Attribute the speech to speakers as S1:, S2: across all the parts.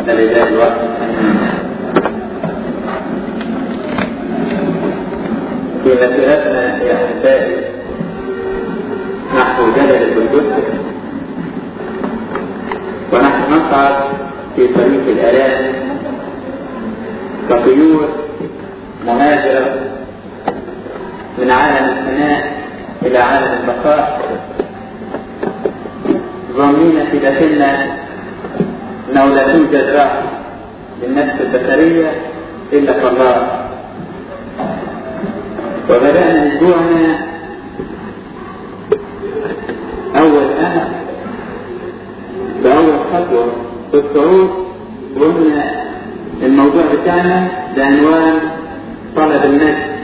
S1: فلذا الوقت في مسيرتنا يا أحبائي نحو جبل القدس ونحن نصعد في طريق الآلام كطيور مهاجرة من عالم الفناء إلى عالم البقاء ظنين في داخلنا أنه لا توجد راحة للنفس البشرية إلا في الله وبدأنا أسبوعنا أول أمل بأول خطوة في الصعود وقلنا الموضوع بتاعنا بعنوان طلب النفس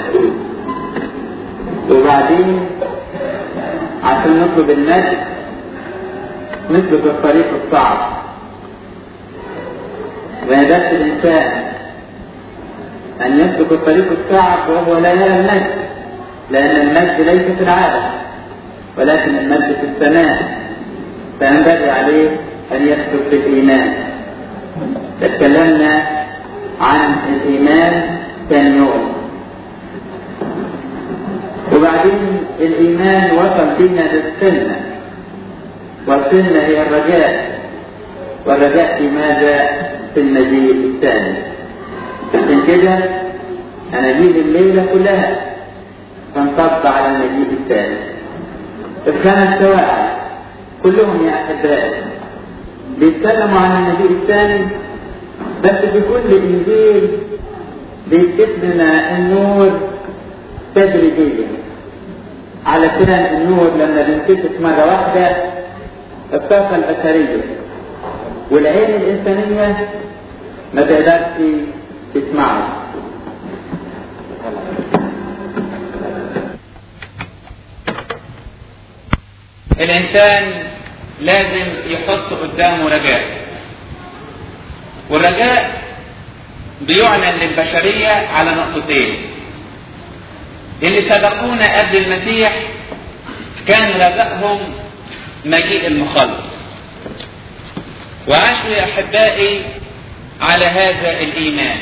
S1: وبعدين عشان نطلب النفس نسلك الطريق الصعب ويدرس الإنسان أن يسلك الطريق الصعب وهو لا يرى المجد لأن المجد ليس في العالم ولكن المجد في السماء فينبغي عليه أن يسلك في الإيمان تكلمنا عن الإيمان ثاني يوم وبعدين الإيمان وصل بنا للسنة والسنة هي الرجاء والرجاء في ماذا؟ في المجيء الثاني عشان كده أناجيل الليلة كلها تنصب على المجيء الثاني الخمس سواعي كلهم يا أحبائي بيتكلموا عن المجيء الثاني بس في كل إنجيل بيكتب لنا النور تدريجيا على كده النور لما بينكشف مرة واحدة الطاقة البشرية والعين الإنسانية ما تقدرش تسمعه
S2: الإنسان لازم يحط قدامه رجاء والرجاء بيعلن للبشرية على نقطتين اللي سبقونا قبل المسيح كان رجائهم مجيء المخلص وعاشوا يا أحبائي على هذا الإيمان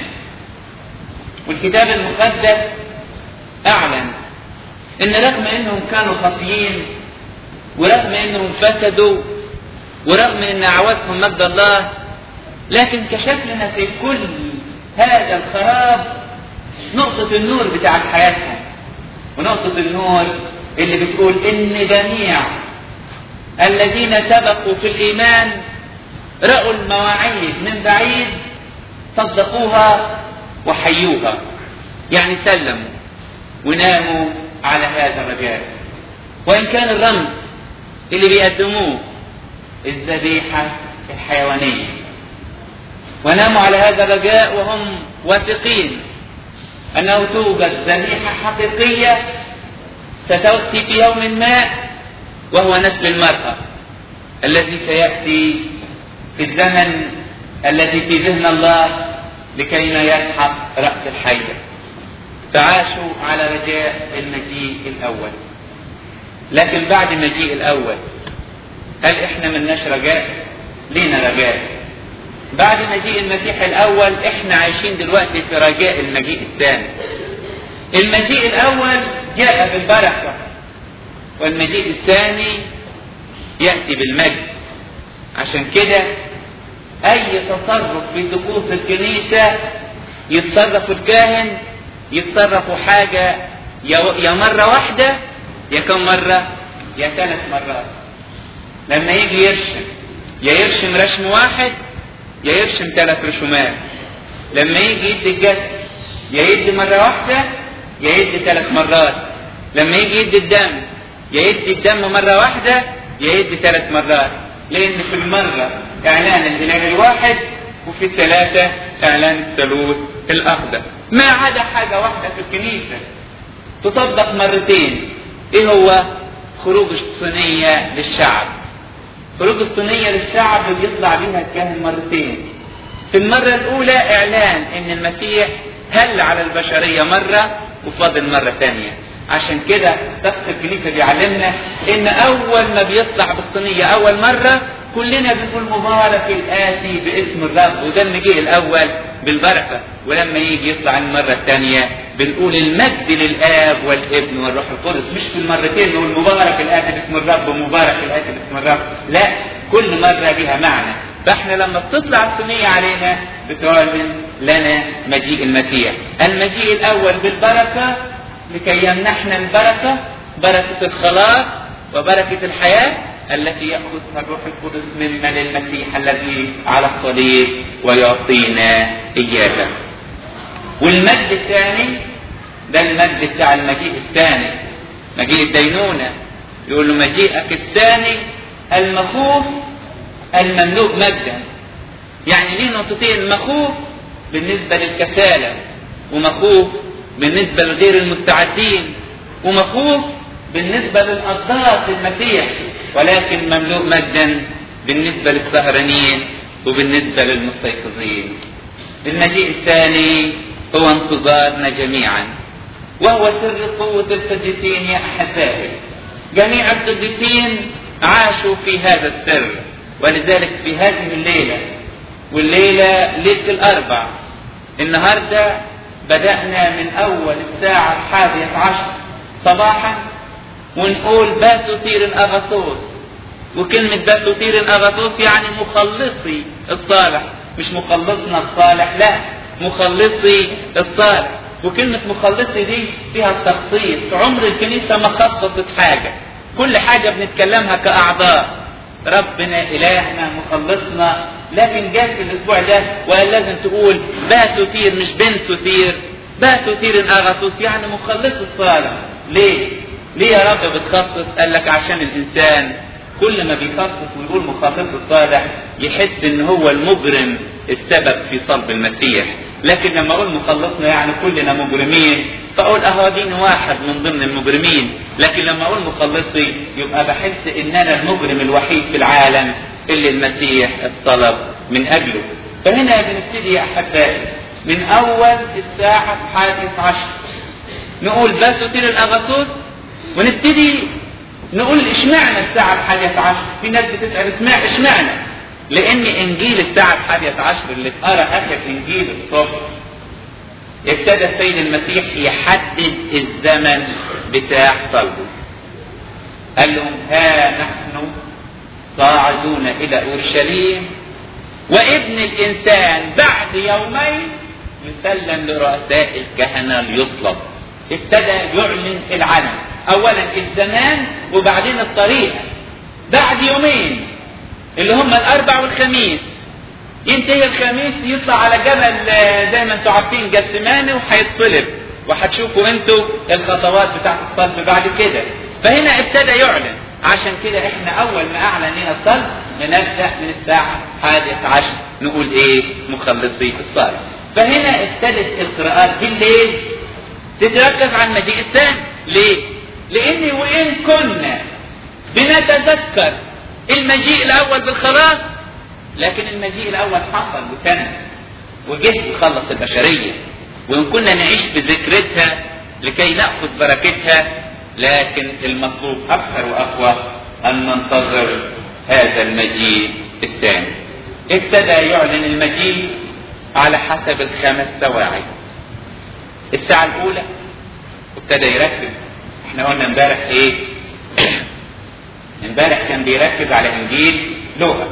S2: والكتاب المقدس أعلن إن رغم إنهم كانوا خاطيين ورغم إنهم فسدوا ورغم إن أعوادهم مجد الله لكن كشف لنا في كل هذا الخراب نقطة النور بتاع حياتهم ونقطة النور اللي بتقول إن جميع الذين سبقوا في الإيمان رأوا المواعيد من بعيد صدقوها وحيوها يعني سلموا وناموا على هذا الرجاء وإن كان الرمز اللي بيقدموه الذبيحة الحيوانية وناموا على هذا الرجاء وهم واثقين أنه توجد ذبيحة حقيقية ستأتي في يوم ما وهو نسل المرأة الذي سيأتي في الزمن الذي في ذهن الله لكي ما يسحق رأس الحية فعاشوا على رجاء المجيء الأول لكن بعد المجيء الأول هل إحنا ملناش رجاء؟ لينا رجاء بعد مجيء المسيح الأول إحنا عايشين دلوقتي في رجاء المجيء الثاني المجيء الأول جاء بالبركة والمجيء الثاني يأتي بالمجد عشان كده أي تصرف في طقوس الكنيسة يتصرف الكاهن يتصرفوا حاجة يا مرة واحدة يا كم مرة يا ثلاث مرات لما يجي يرشم يا يرشم رشم واحد يا يرشم ثلاث رشومات لما يجي يدي الجسد يا يدي مرة واحدة يا يدي ثلاث مرات لما يجي يدي الدم يا يدي الدم مرة واحدة يا يدي ثلاث مرات لأن في المرة إعلان الإله الواحد وفي الثلاثة إعلان الثالوث الأخضر ما عدا حاجة واحدة في الكنيسة تطبق مرتين إيه هو خروج الصينية للشعب خروج الصينية للشعب بيطلع بيها الكاهن مرتين في المرة الأولى إعلان إن المسيح هل على البشرية مرة وفاضل مرة ثانية عشان كده طقس الكنيسة بيعلمنا إن أول ما بيطلع بالصينية أول مرة كلنا بنقول مبارك الآتي باسم الرب وده المجيء الأول بالبركة ولما يجي يطلع المرة الثانية بنقول المجد للآب والابن والروح القدس مش في المرتين نقول مبارك الآتي باسم الرب ومبارك الآتي باسم الرب لا كل مرة لها معنى فاحنا لما بتطلع الصينية علينا بتعلن لنا مجيء المسيح المجيء الأول بالبركة لكي يمنحنا البركة بركة الخلاص وبركة الحياة التي يأخذها الروح القدس منا للمسيح الذي على الصليب ويعطينا إياها والمجد الثاني ده المجد بتاع المجيء الثاني مجيء الدينونة يقول له مجيئك الثاني المخوف المملوء مجدا يعني ليه نقطتين مخوف بالنسبة للكسالى ومخوف بالنسبة لغير المستعدين ومخوف بالنسبة للأصدار المسيح ولكن مملوء مجدا بالنسبة للسهرانين وبالنسبة للمستيقظين المجيء الثاني هو انتظارنا جميعا وهو سر قوة القديسين يا أحبائي جميع القديسين عاشوا في هذا السر ولذلك في هذه الليلة والليلة ليلة الأربع النهاردة بدأنا من أول الساعة الحادية عشر صباحا ونقول باسوتير الأغاثوس وكلمة باسوتير الأغاثوس يعني مخلصي الصالح مش مخلصنا الصالح لا مخلصي الصالح وكلمة مخلصي دي فيها التخصيص عمر الكنيسة ما خصصت حاجة كل حاجة بنتكلمها كأعضاء ربنا إلهنا مخلصنا لكن جات في الأسبوع ده وقال لازم تقول باسوتير مش بنسوتير باسوتير الأغاثوس يعني مخلص الصالح ليه؟ ليه يا رب بتخصص؟ قال لك عشان الإنسان كل ما بيخصص ويقول مخلص الصالح يحس ان هو المجرم السبب في صلب المسيح لكن لما اقول مخلصنا يعني كلنا مجرمين فاقول اهو دين واحد من ضمن المجرمين لكن لما اقول مخلصي يبقى بحس ان انا المجرم الوحيد في العالم اللي المسيح الطلب من اجله فهنا بنبتدي يا احبائي من اول الساعة الحادية عشر نقول باسوتير الاغاثوس ونبتدي نقول اشمعنى الساعة الحادية عشر في ناس بتسأل اسمع اشمعنى لان انجيل الساعة الحادية عشر اللي اتقرا اخر انجيل الصبح ابتدى السيد المسيح يحدد الزمن بتاع صلبه قال لهم ها نحن صاعدون الى اورشليم وابن الانسان بعد يومين يسلم لرؤساء الكهنه ليطلب ابتدى يعلن العلم اولا الزمان وبعدين الطريقه بعد يومين اللي هم الاربع والخميس ينتهي الخميس يطلع على جبل زي ما انتم عارفين جسماني وهيطلب وهتشوفوا انتوا الخطوات بتاعت الصلب بعد كده فهنا ابتدى يعلن عشان كده احنا اول ما اعلن لنا الصلب بنبدا من الساعه الحادية عشر نقول ايه مخلصي الصلب فهنا ابتدت القراءات بالليل تتركز على المجيء الثاني ليه؟ لان وان كنا بنتذكر المجيء الاول بالخلاص لكن المجيء الاول حصل وتم وجه يخلص البشريه وان كنا نعيش بذكرتها لكي ناخذ بركتها لكن المطلوب اكثر واقوى ان ننتظر هذا المجيء الثاني ابتدى يعلن المجيء على حسب الخمس سواعي الساعة الأولى ابتدى يركز احنا قلنا امبارح ايه؟ امبارح كان بيركز على انجيل لوقا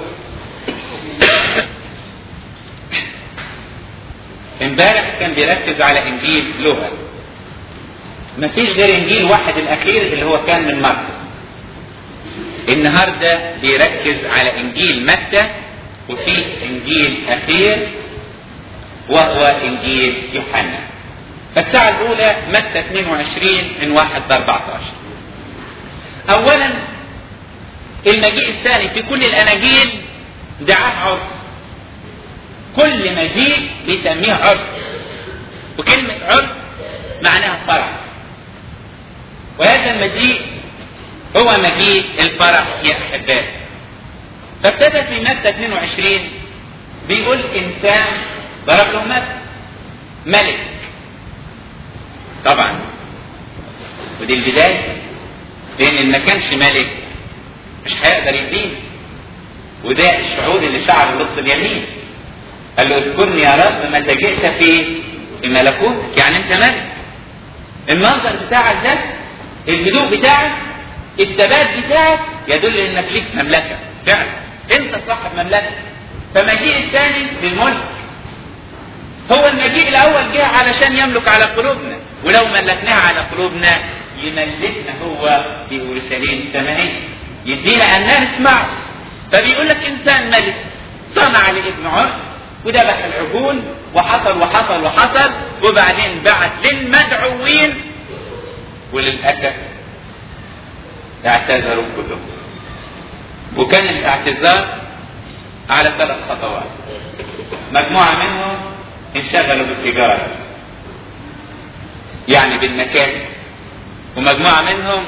S2: امبارح كان بيركز على انجيل لوقا مفيش غير انجيل واحد الاخير اللي هو كان من مرقس النهارده بيركز على انجيل متى وفي انجيل اخير وهو انجيل يوحنا فالساعة الأولى متى 22 من 1 ل 14 أولا المجيء الثاني في كل الأناجيل دعاه عرس كل مجيء بيسميه عرس وكلمة عرس معناها فرح وهذا المجيء هو مجيء الفرح يا أحبائي فابتدى في متى 22 بيقول إنسان ضرب له مثل ملك طبعا ودي البداية لأن ما كانش ملك مش هيقدر يدين وده الشعور اللي شعر اللص اليمين قال له اذكرني يا رب متى جئت في في ملكوتك يعني انت ملك المنظر بتاعك ده الهدوء بتاعك الثبات بتاعك يدل انك ليك مملكه فعلا انت صاحب مملكه فمجيء الثاني للملك هو المجيء الاول جه علشان يملك على قلوبنا ولو ملكناه على قلوبنا يملكنا هو في اورشليم السماويه يدينا ان نسمع فبيقول لك انسان ملك صنع لابن عرس وذبح العجول وحصل وحصل وحصل وبعدين بعت للمدعوين وللاسف اعتذروا كلهم وكان الاعتذار على ثلاث خطوات مجموعة منهم انشغلوا بالتجارة يعني بالمكاسب ومجموعة منهم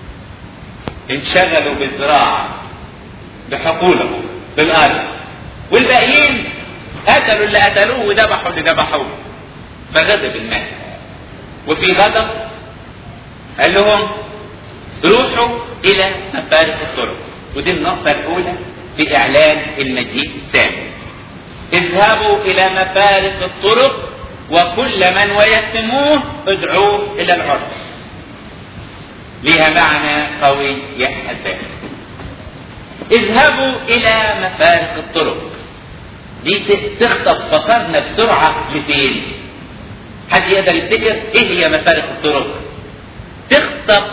S2: انشغلوا بالزراعة بحقولهم بالأرض والباقيين قتلوا اللي قتلوه وذبحوا اللي ذبحوه فغضب المال وفي غضب قال لهم روحوا إلى مفارق الطرق ودي النقطة الأولى في إعلان المجيء الثاني اذهبوا إلى مفارق الطرق وكل من ويتموه ادعوه إلى العرس لها معنى قوي يا أحبائي اذهبوا إلى مفارق الطرق دي تخطف بصرنا بسرعة لفين؟ حد يقدر يفتكر ايه هي مفارق الطرق؟ تخطف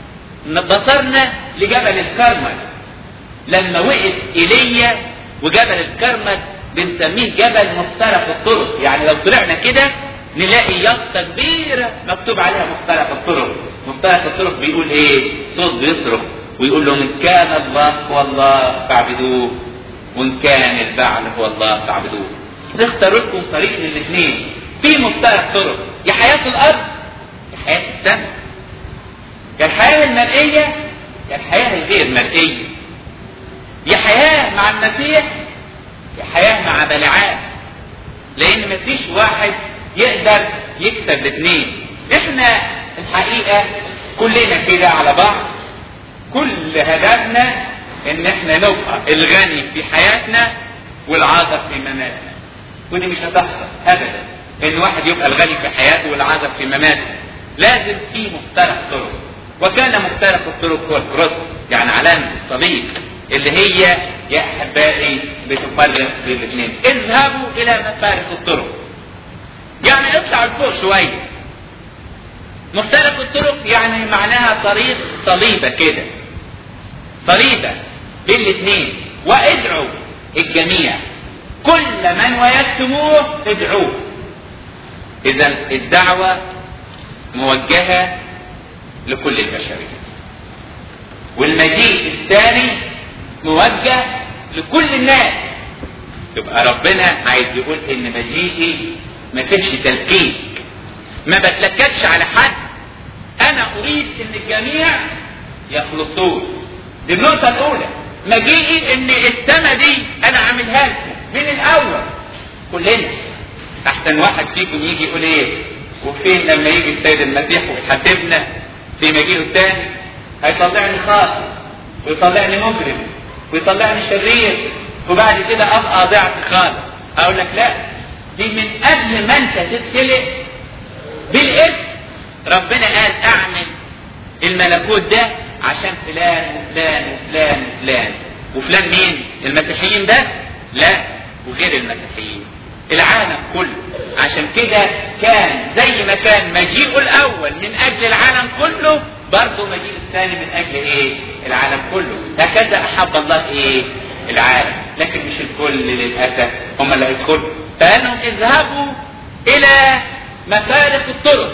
S2: بصرنا لجبل الكرمل لما وقف ايليا وجبل الكرمل بنسميه جبل مفترق الطرق يعني لو طلعنا كده نلاقي يافطة كبيرة مكتوب عليها مفترق الطرق مفترق الطرق بيقول ايه صوت بيصرخ ويقول لهم ان كان الله هو الله فاعبدوه وان كان البعل هو الله فاعبدوه تختاروا لكم طريق من الاثنين في مفترق طرق يا حياة الارض يا حياة السماء يا الحياة المرئية يا الحياة الغير مرئية يا حياة مع المسيح يا حياة مع بلعام لأن مفيش واحد يقدر يكسب الاثنين احنا الحقيقة كلنا كده على بعض كل هدفنا ان احنا نبقى الغني في حياتنا والعاطف في مماتنا ودي مش هتحصل ابدا ان واحد يبقى الغني في حياته والعاطف في مماته لازم في مفترق طرق وكان مفترق الطرق هو الكروس يعني علامة الصليب اللي هي يا احبائي بتفرق بين الاثنين اذهبوا الى مفارق الطرق يعني اطلعوا لفوق شويه مفترق الطرق يعني معناها طريق صليبه كده صليبه بين الاثنين وادعوا الجميع كل من ويكتموه ادعوه اذا الدعوه موجهه لكل البشريه والمجيء الثاني موجه لكل الناس يبقى ربنا عايز يقول ان مجيئي ما فيش تلكيك ما بتلككش على حد انا اريد ان الجميع يخلصون دي النقطة الاولى مجيئي ان السنة دي انا عاملها لكم من الاول كلنا احسن واحد فيكم يجي يقول ايه وفين لما يجي السيد المسيح ويحاسبنا في مجيئه الثاني هيطلعني خاطئ ويطلعني مجرم ويطلعني شرير وبعد كده ابقى ضعت خالص اقول لك لا دي من قبل ما انت تتخلق بالاسم ربنا قال اعمل الملكوت ده عشان فلان وفلان وفلان وفلان وفلان مين المسيحيين ده لا وغير المسيحيين العالم كله عشان كده كان زي ما كان مجيئه الاول من اجل العالم كله برضه مجيء الثاني من اجل ايه العالم كله هكذا احب الله ايه العالم لكن مش الكل للاسف هم اللي هيدخلوا فقال لهم اذهبوا الى مفارق الطرق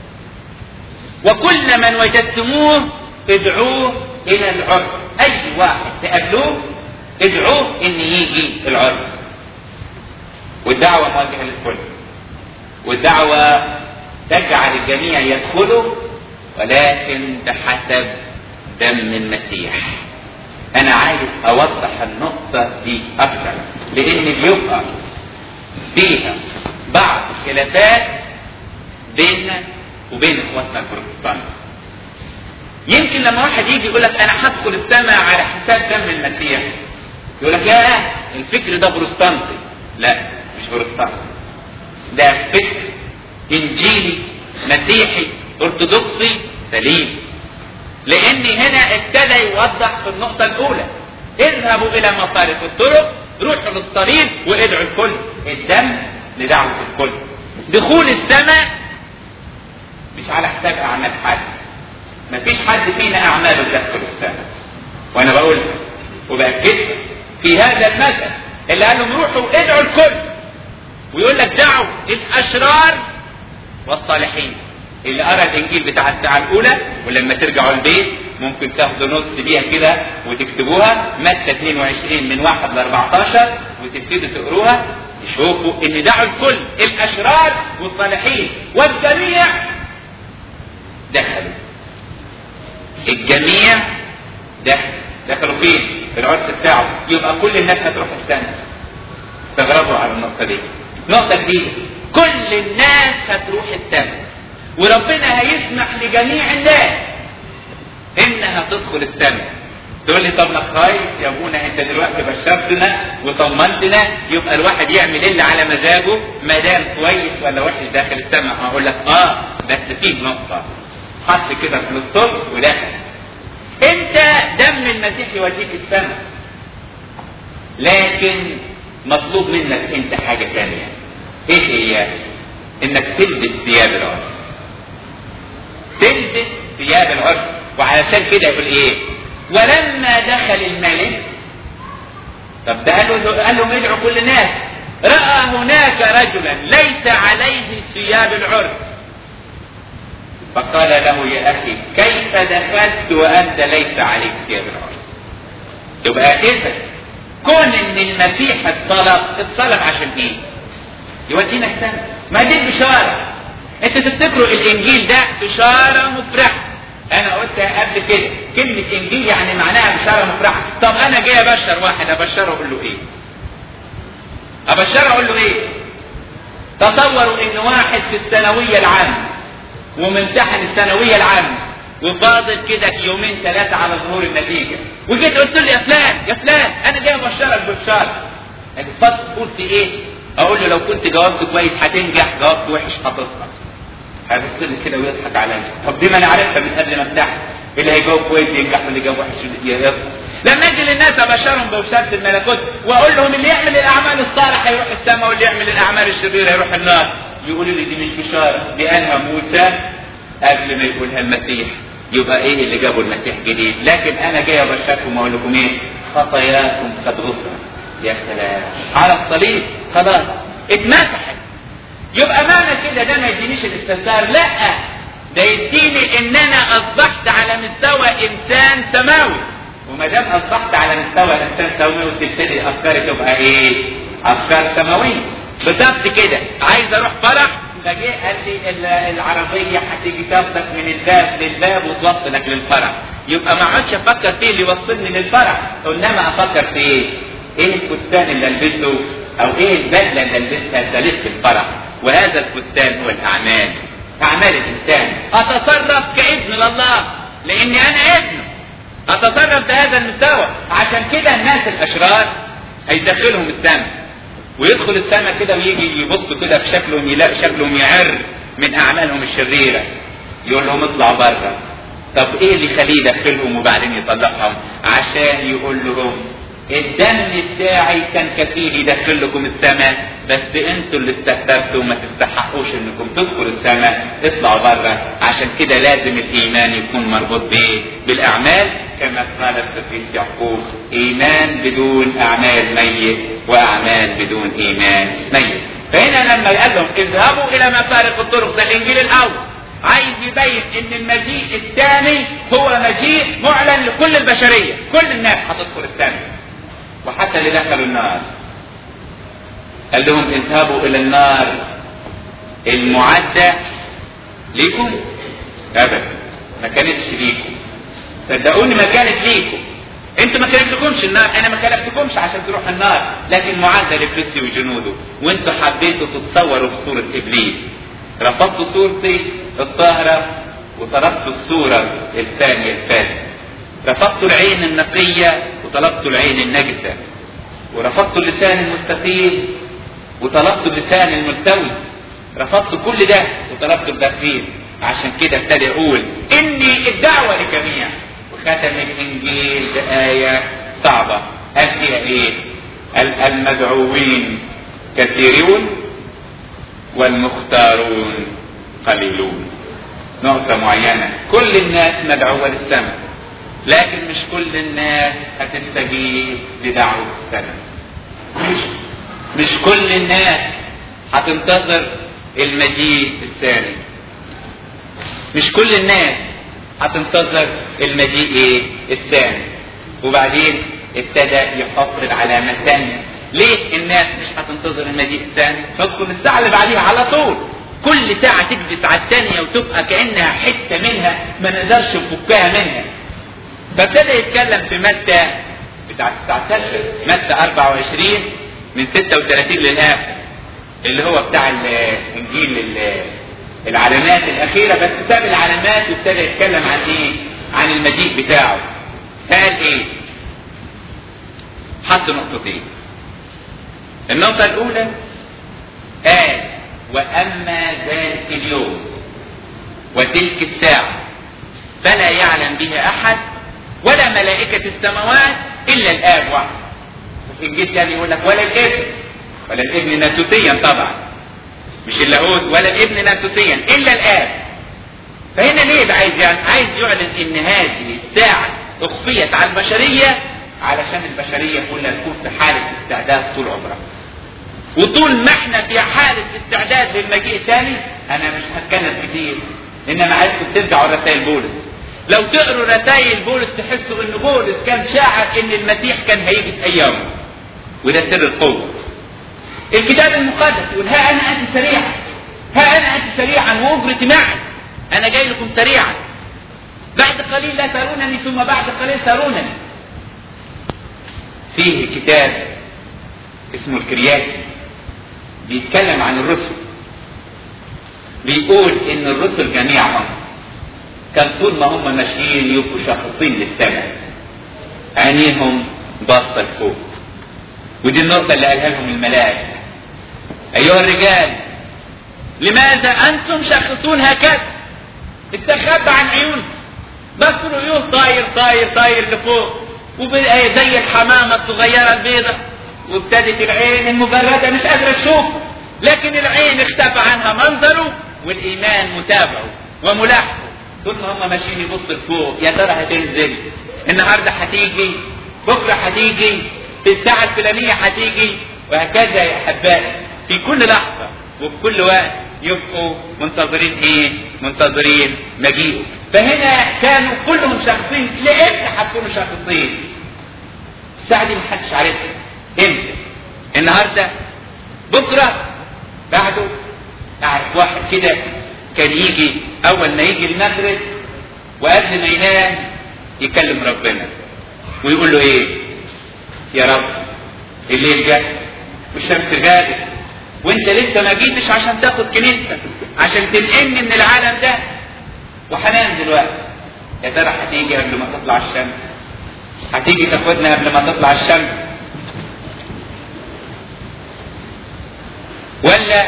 S2: وكل من وجدتموه ادعوه الى العرس اي واحد تقابلوه ادعوه ان يجي العرس والدعوة موجهة للكل والدعوة تجعل الجميع يدخلوا ولكن بحسب دم المسيح انا عايز اوضح النقطة دي اكثر لان بيبقى فيها بعض الخلافات بيننا وبين اخواتنا البروتستانت يمكن لما واحد يجي يقول لك انا هدخل السماء على حساب دم المسيح يقول لك يا الفكر ده بروتستانتي لا مش بروتستانتي ده فكر انجيلي مسيحي ارثوذكسي سليم لان هنا ابتدى يوضح في النقطة الاولى اذهبوا الى مفارق الطرق روحوا للصليب وادعوا الكل الدم لدعوة الكل دخول السماء مش على حساب اعمال حد مفيش حد فينا اعماله تدخل السماء وانا بقول وبأكدها في هذا المثل اللي قال لهم روحوا ادعوا الكل ويقول لك دعوا الاشرار والصالحين اللي قرا الانجيل بتاع الساعه الاولى ولما ترجعوا البيت ممكن تاخدوا نص بيها كده وتكتبوها متى 22 من 1 ل 14 وتبتدوا تقروها تشوفوا ان دعوا الكل الاشرار والصالحين والجميع دخلوا الجميع دخل دخلوا فين؟ في العرس بتاعه يبقى كل الناس هتروح السنة استغربوا على النقطة دي نقطة جديدة كل الناس هتروح السنة وربنا هيسمح لجميع الناس انها تدخل السنة تقول لي طب لك خايف يا ابونا انت دلوقتي بشرتنا وطمنتنا يبقى الواحد يعمل اللي على مزاجه ما دام كويس ولا وحش داخل السماء اقول لك اه بس في نقطة حط كده في الصبح ودخل انت دم المسيح يوديك السماء لكن مطلوب منك انت حاجة تانية ايه هي انك تلبس ثياب العرس تلبس ثياب العرس وعلشان كده يقول ايه ولما دخل الملك طب ده قال له قال لهم ادعوا كل الناس راى هناك رجلا ليس عليه ثياب العرس فقال له يا اخي كيف دخلت وانت ليس عليك ثياب العرس يبقى اذا كون ان المسيح اتصلب اتصلب عشان ايه يودينا السنة ما دي البشارة انت تفتكروا الانجيل ده بشارة مفرحة انا قلتها قبل كده كلمة انجيل يعني معناها بشارة مفرحة طب انا جاي ابشر واحد ابشره اقول له ايه ابشره اقول له ايه تصوروا ان واحد في الثانوية العامة وممتحن الثانوية العامة وفاضل كده يومين ثلاثة على ظهور النتيجة وجيت قلت له يا فلان يا فلان انا جاي ابشرك ببشارة اتفضل تقول في ايه اقول له لو كنت جاوبت كويس هتنجح جاوبت وحش هتسقط هيبص لي كده ويضحك عليا طب دي ما انا عارفها من قبل ما امتحن اللي هيجاوب كويس ينجح واللي جاوب وحش يسقط لما اجي للناس ابشرهم ببشاره الملكوت واقول لهم اللي يعمل الاعمال الصالحه يروح السماء واللي يعمل الاعمال الشريره يروح النار يقولوا لي دي مش بشاره دي قالها موسى قبل ما يقولها المسيح يبقى ايه اللي جابوا المسيح جديد لكن انا جاي ابشركم واقول لكم ايه خطاياكم قد غفرت يا سلام على الصليب خلاص اتمسحت يبقى معنى كده ده ما يدينيش الاستثار لا ده يديني ان انا اصبحت على مستوى انسان سماوي وما دام اصبحت على مستوى انسان سماوي وتبتدي افكاري تبقى ايه افكار سماويه بالظبط كده عايز اروح فرح فجه قال لي العربيه هتيجي تاخدك من الباب للباب وتوصلك للفرح يبقى ما اقعدش افكر فيه اللي يوصلني للفرح انما افكر في ايه؟ ايه الفستان اللي البسه او ايه البدله اللي البسها تلف الفرح وهذا الفستان هو الاعمال اعمال الانسان اتصرف كابن لله لاني انا ابنه اتصرف بهذا المستوى عشان كده الناس الاشرار هيدخلهم السماء ويدخل السماء كده ويجي يبص كده في شكلهم يلاقي شكلهم يعر من اعمالهم الشريره يقول لهم اطلعوا بره طب ايه اللي يخليه يدخلهم وبعدين يطلقهم عشان يقول لهم الدم بتاعي كان كفيل يدخل لكم السماء بس انتوا اللي استهترتوا وما تستحقوش انكم تدخلوا السماء اطلعوا بره عشان كده لازم الايمان يكون مربوط بايه؟ بالاعمال كما قال القديس يعقوب ايمان بدون اعمال ميت واعمال بدون ايمان ميت فهنا لما قال لهم اذهبوا الى مفارق الطرق ده الانجيل الاول عايز يبين ان المجيء الثاني هو مجيء معلن لكل البشريه كل الناس هتدخل السماء وحتى اللي دخلوا النار قال لهم اذهبوا الى النار المعدة ليكم ابدا ما كانتش ليكم صدقوني ما كانت ليكم انتوا ما كلفتكمش النار انا ما كلفتكمش عشان تروح النار لكن معدة لابليس وجنوده وانتوا حبيتوا تتصوروا في صورة ابليس رفضتوا صورتي الطاهرة وطلبتوا الصورة الثانية الفاسدة رفضتوا العين النقية وطلبتوا العين النجسة ورفضت اللسان المستقيم وطلبت اللسان الملتوي رفضت كل ده وطلبت البخيل عشان كده ابتدى يقول اني الدعوه لجميع وختم الانجيل بايه صعبه قال فيها ايه؟ قال المدعوين كثيرون والمختارون قليلون نقطة معينة كل الناس مدعوة للسماء لكن مش كل الناس هتستجيب لدعوة السماء مش مش كل الناس هتنتظر المجيء الثاني مش كل الناس هتنتظر المجيء ايه الثاني وبعدين ابتدى يحط العلامة الثانية ليه الناس مش هتنتظر المجيء الثاني فاذكر الساعة اللي بعديها على طول كل ساعة تكبس على الثانية وتبقى كأنها حتة منها ما نقدرش نفكها منها فابتدى يتكلم في متى بتاع الساعة 6 متى 24 من 36 للآخر اللي هو بتاع الإنجيل العلامات الأخيرة بس ساب العلامات وابتدى يتكلم عن إيه؟ عن المجيء بتاعه قال إيه؟ حط نقطتين النقطة الأولى قال وأما ذلك اليوم وتلك الساعة فلا يعلم بها أحد ولا ملائكة السماوات إلا الآب وحده وفي إنجيل تاني يقول لك ولا الابن ولا الابن ناسوتيا طبعا مش اللاهوت ولا الابن ناسوتيا إلا الآب فهنا ليه بقى عايز يعني عايز يعلن إن هذه الساعة أخفيت على البشرية علشان البشرية كلها تكون في حالة استعداد طول عمرها وطول ما احنا في حالة استعداد للمجيء الثاني انا مش هتكلم كتير انما عايزكم ترجعوا رسائل بولس لو تقروا رسائل بولس تحسوا ان بولس كان شاعر ان المسيح كان هيجي في ايامه وده سر القوة الكتاب المقدس يقول ها انا اتي سريعا ها انا اتي سريعا واجرتي معي انا جاي لكم سريعا بعد قليل لا ترونني ثم بعد قليل ترونني فيه كتاب اسمه الكرياتي بيتكلم عن الرسل بيقول ان الرسل جميعهم كان طول ما هم ماشيين يبقوا شاخصين للسماء عينيهم باصه لفوق ودي النقطه اللي قالها لهم الملائكه ايها الرجال لماذا انتم شاخصون هكذا استخبى عن عيونكم بس العيون طاير طاير طاير لفوق وزي الحمامه الصغيره البيضاء وابتدت العين المجردة مش قادرة تشوف لكن العين اختفى عنها منظره والإيمان متابعه وملاحقه طول ما هم ماشيين يبصوا لفوق يا ترى هتنزل النهارده هتيجي بكره هتيجي في الساعة الفلانية هتيجي وهكذا يا أحبائي في كل لحظة وفي كل وقت يبقوا منتظرين ايه؟ منتظرين مجيئه فهنا كانوا كلهم شخصين لامتى هتكونوا شخصين؟ الساعة دي محدش عارفها امتى النهارده بكره بعده اعرف واحد كده كان يجي اول ما يجي المغرب وقبل ما ينام يكلم ربنا ويقول له ايه يا رب الليل جه والشمس غابت وانت لسه ما جيتش عشان تاخد كنيستك عشان تنقلني من العالم ده وهنام دلوقتي يا ترى هتيجي قبل ما تطلع الشمس هتيجي تاخدنا قبل ما تطلع الشمس ولا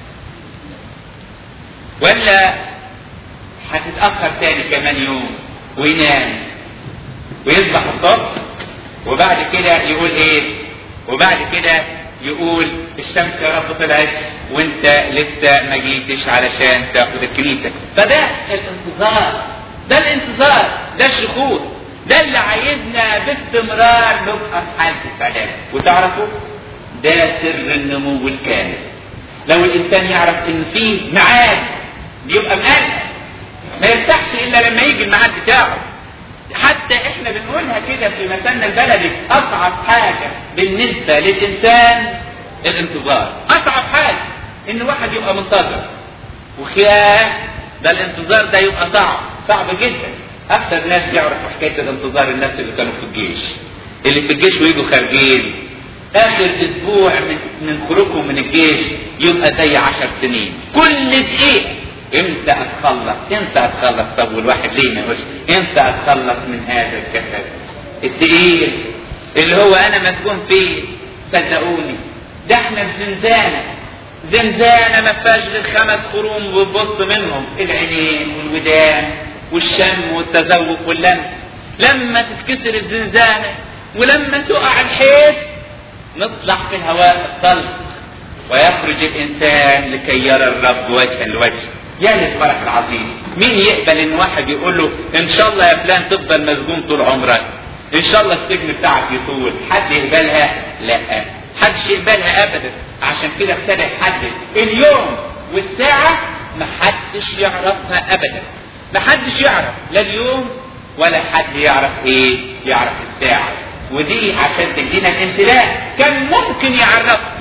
S2: ولا هتتأخر تاني كمان يوم وينام ويصبح الصبح وبعد كده يقول ايه وبعد كده يقول الشمس يا رب طلعت وانت لسه ما جيتش علشان تاخد الكنيسه فده الانتظار ده الانتظار ده الشخوص ده اللي عايزنا باستمرار نبقى في حاله استعداد وتعرفوا ده سر النمو الكامل لو الانسان يعرف ان فيه ميعاد بيبقى مقلق ما يرتاحش الا لما يجي الميعاد بتاعه حتى احنا بنقولها كده في مثلنا البلدي اصعب حاجه بالنسبه للانسان الانتظار اصعب حاجه ان واحد يبقى منتظر وخياه ده الانتظار ده يبقى صعب صعب جدا اكثر ناس يعرفوا حكايه الانتظار الناس اللي كانوا في الجيش اللي في الجيش ويجوا خارجين اخر اسبوع من من خروجهم من الجيش يبقى زي عشر سنين كل دقيقه امتى اتخلص امتى اتخلص طب والواحد ليه ما يقولش امتى اتخلص من هذا الجسد الثقيل اللي هو انا مسجون فيه صدقوني ده احنا في زنزانة زنزانة ما فيهاش غير خمس خروم وبص منهم العينين والودان والشم والتذوق واللمس لما تتكسر الزنزانة ولما تقع الحيط نطلع في الهواء الطلق ويخرج الانسان لكي يرى الرب وجها لوجه يا للفرح العظيم مين يقبل ان واحد يقول له ان شاء الله يا فلان تفضل مسجون طول عمرك ان شاء الله السجن بتاعك يطول حد يقبلها لا حدش يقبلها ابدا عشان كده ابتدى يحدد اليوم والساعة محدش يعرفها ابدا محدش يعرف لا اليوم ولا حد يعرف ايه يعرف الساعة ودي عشان تدينا الامتلاك كان ممكن يعرفها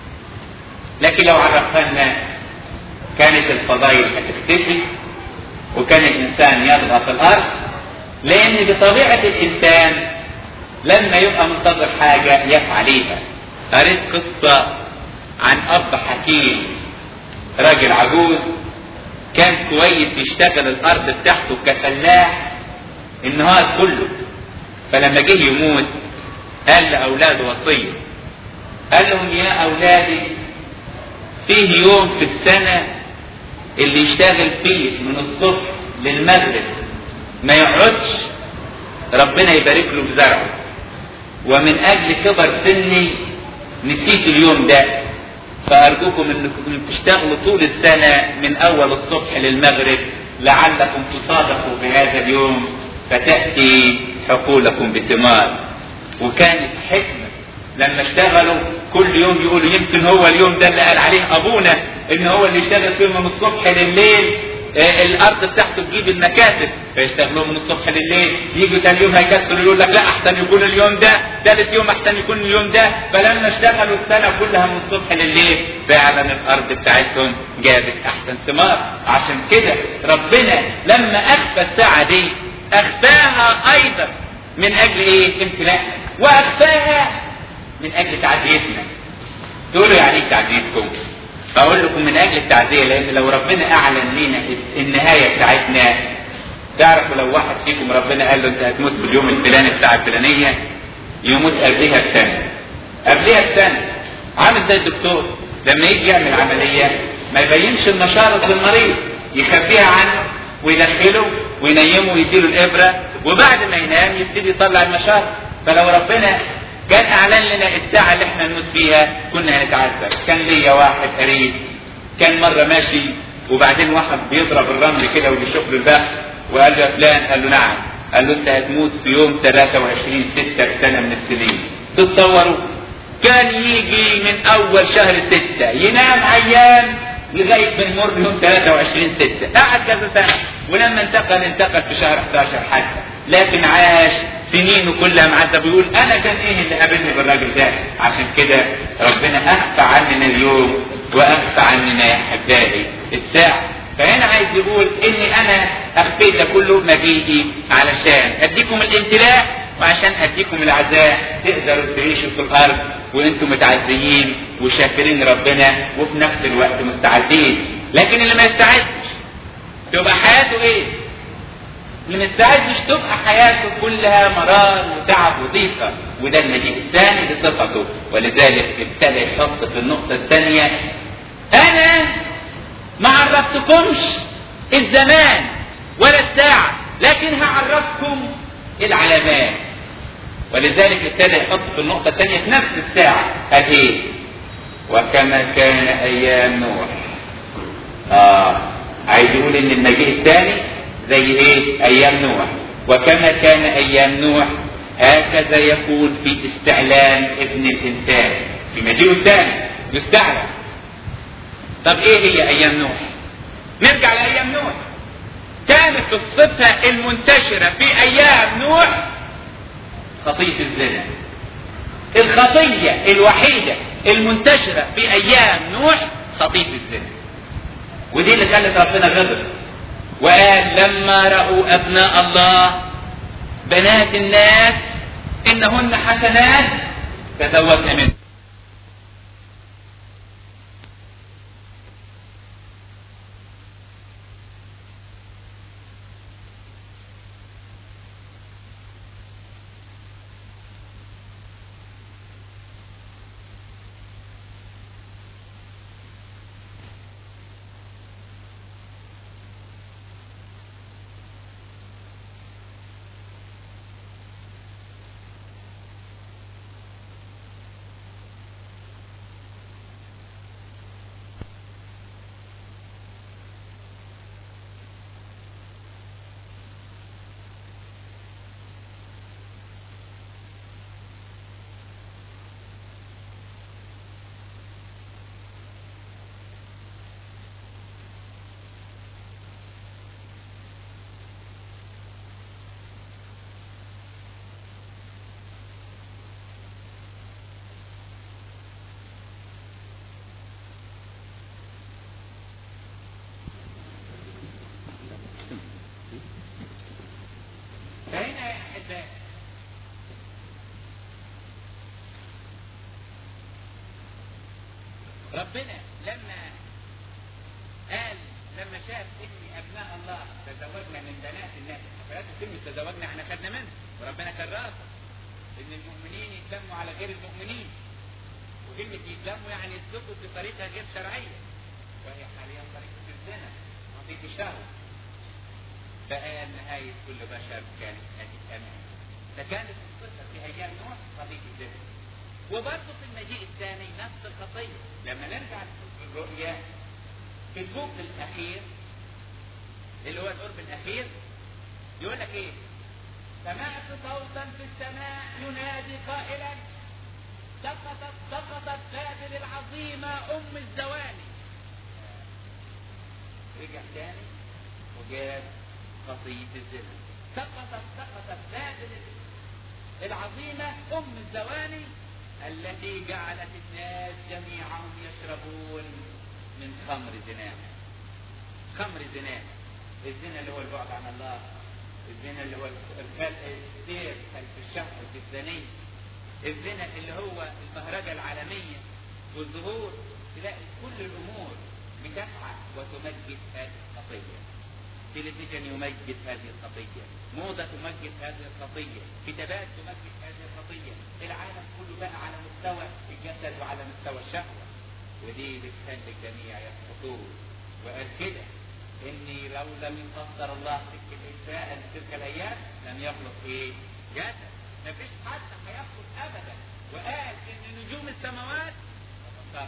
S2: لكن لو عرفها لنا كانت الفضائل هتختفي وكان الانسان يطغى في الارض لان بطبيعه الانسان لما يبقى منتظر حاجه يفعليها قريت قصه عن اب حكيم راجل عجوز كان كويس يشتغل الارض بتاعته كفلاح النهار كله فلما جه يموت قال لاولاده وصيه قال لهم يا اولادي فيه يوم في السنه اللي يشتغل فيه من الصبح للمغرب ما يقعدش ربنا يبارك له في زرعه ومن اجل كبر سني نسيت اليوم ده فارجوكم انكم تشتغلوا طول السنه من اول الصبح للمغرب لعلكم تصادقوا بهذا اليوم فتاتي حقولكم بثمار وكانت حكمه لما اشتغلوا كل يوم يقولوا يمكن هو اليوم ده اللي قال عليه ابونا ان هو اللي يشتغل فيه من الصبح لليل آه الارض بتاعته تجيب المكاتب فيشتغلوا من الصبح لليل يجوا تاني يوم هيكسروا يقول لك لا احسن يكون اليوم ده ثالث يوم احسن يكون اليوم ده فلما اشتغلوا السنه كلها من الصبح لليل فعلا الارض بتاعتهم جابت احسن ثمار عشان كده ربنا لما اخفى الساعه دي اخفاها ايضا من اجل ايه امتلاءنا واخفاها من اجل تعزيتنا تقولوا يعني ايه تعزيتكم اقول لكم من اجل التعزيه لان لو ربنا اعلن لنا النهايه بتاعتنا تعرفوا لو واحد فيكم ربنا قال له انت هتموت في اليوم الفلاني الساعه الفلانيه يموت قبلها بسنه قبلها بسنه عامل زي الدكتور لما يجي يعمل عمليه ما يبينش النشاره للمريض يخبيها عنه ويدخله وينيمه ويديله الابره وبعد ما ينام يبتدي يطلع النشاره فلو ربنا كان اعلن لنا الساعه اللي احنا نموت فيها كنا هنتعذب كان ليا واحد قريب كان مره ماشي وبعدين واحد بيضرب الرمل كده وبيشوف له البحر وقال له يا فلان قال له نعم قال له انت هتموت في يوم 23 6 سنه من السنين تتصوروا كان يجي من اول شهر 6 ينام ايام لغايه ما يمر يوم 23 6 قعد كذا سنه ولما انتقل انتقل في شهر 11 حتى لكن عاش سنينه كلها معذب ويقول انا كان ايه اللي قابلني بالراجل ده عشان كده ربنا اخفى عننا اليوم واخفى عننا يا احبائي الساعه فهنا عايز يقول اني انا اخفيت ده كله مجيئي علشان اديكم الامتلاء وعشان اديكم العزاء تقدروا تعيشوا في الارض وانتم متعزيين وشاكرين ربنا وفي نفس الوقت مستعدين لكن اللي ما يستعدش تبقى حياته ايه؟ اللي ما يستعدش تبقى حياته كلها مرار وتعب وضيقه وده المجيء الثاني لصفته ولذلك ابتدى يحط في النقطه الثانيه انا ما عرفتكمش الزمان ولا الساعه لكن هعرفكم العلامات ولذلك ابتدى يحط في النقطة الثانية في نفس الساعة قال ايه؟ وكما كان أيام نوح. آه عايز يقول إن المجيء الثاني زي ايه؟ أيام نوح. وكما كان أيام نوح هكذا يكون في استعلان ابن الإنسان. في مجيئه الثاني يستعلن. طب ايه هي أيام نوح؟ نرجع لأيام نوح. كانت الصفة المنتشرة في أيام نوح خطية الزنا الخطية الوحيدة المنتشرة في أيام نوح خطية الزنا ودي اللي خلت ربنا غضب وقال لما رأوا أبناء الله بنات الناس إنهن حسنات تزوجن منه ربنا لما قال لما شاف ان ابناء الله تزوجنا من بنات الناس حفلات كلمه تزوجنا احنا خدنا منها وربنا كان رافض ان المؤمنين يتلموا على غير المؤمنين وكلمه يتلموا يعني يسلكوا بطريقه غير شرعيه وهي حاليا طريقه الزنا قضيه الشهوه فقال نهايه كل بشر كانت هذه امان فكانت القصه في ايام نوح قضيه الزنا وبرضه في المجيء الثاني نفس القضيه لما نرجع للرؤيا في الفوق الاخير اللي هو القرب الاخير يقول لك ايه سمعت صوتا في السماء ينادي قائلا سقطت سقطت بابل العظيمة أم الزواني رجع تاني وجاب قضية الزنا سقطت سقطت بابل العظيمة أم الزواني التي جعلت الناس جميعهم يشربون من خمر زناها خمر زناها الزنا اللي هو البعد عن الله الزنا اللي هو السير خلف الشهوة الزانية الزنا اللي هو المهرجة العالمية والظهور تلاقي كل الأمور بتسعى وتمجد هذه الخطية تلفزيون يمجد هذه الخطية موضة تمجد هذه الخطية كتابات تمجد هذه الخطية العالم كله بقى على مستوى الجسد وعلى مستوى الشهوة ودي بتخلي الجميع يسقطون وقال كده اني لو لم يقدر الله تلك الانسان تلك الايام لم يخلق ايه؟ جسد مفيش حد هيخلق ابدا وقال ان نجوم السماوات تتساقط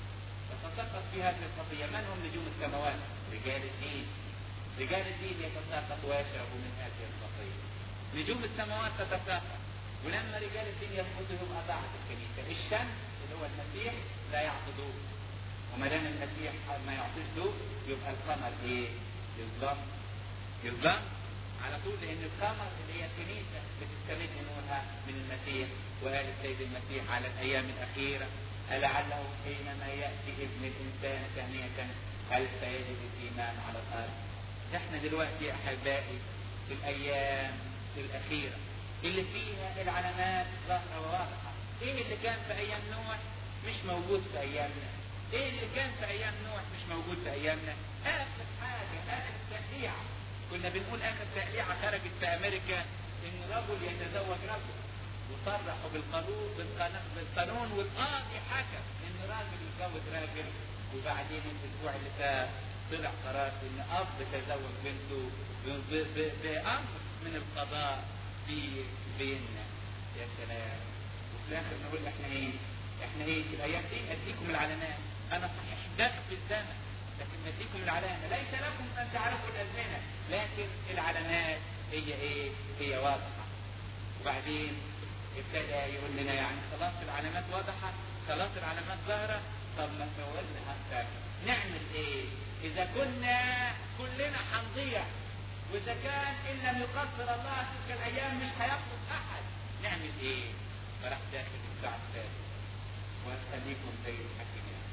S2: تتساقط في هذه الخطيه من هم نجوم السماوات؟ رجال الدين رجال الدين يتساقط ويشربوا من هذه الخطيه نجوم السماوات تتساقط ولما رجال الدين يسقطوا يبقى ضاعت الكنيسه الشمس اللي هو المسيح لا يعطي ضوء وما دام المسيح ما يعطيش ضوء يبقى القمر ايه؟ يظلم يظلم على طول لان القمر اللي هي الكنيسه بتستمد نورها من المسيح وقال السيد المسيح على الايام الاخيره لعله حينما ياتي ابن الانسان ثانيه هل سيجد الايمان على الارض؟ احنا دلوقتي يا احبائي في الايام الاخيره اللي فيها العلامات ظاهره وواضحه ايه اللي كان في ايام نوح مش موجود في ايامنا ايه اللي كان في ايام نوح مش موجود في ايامنا اخر حاجه اخر تقليعه كنا بنقول اخر تقليعه خرجت في امريكا ان رجل يتزوج رجل وصرحوا بالقانون بالقانون والقاضي حكم ان راجل يتزوج راجل وبعدين الاسبوع اللي فات طلع قرار ان اب تزوج بنته بامر من القضاء في بيننا يا سلام وفي الاخر نقول احنا ايه؟ احنا ايه في الايام دي اديكم العلامات انا صحيح دق في الزمن لكن اديكم العلامه ليس لكم ان تعرفوا الازمنه لكن العلامات هي ايه؟ هي واضحه وبعدين ابتدى يقول لنا يعني خلاص العلامات واضحه خلاص العلامات ظاهره طب ما تولنا اكثر نعمل ايه؟ اذا كنا كلنا هنضيع واذا كان ان لم يقدر الله تلك الايام مش هيخلص احد نعمل ايه؟ فراح داخل الساعه الثالثه وخليكم زي الحكيمات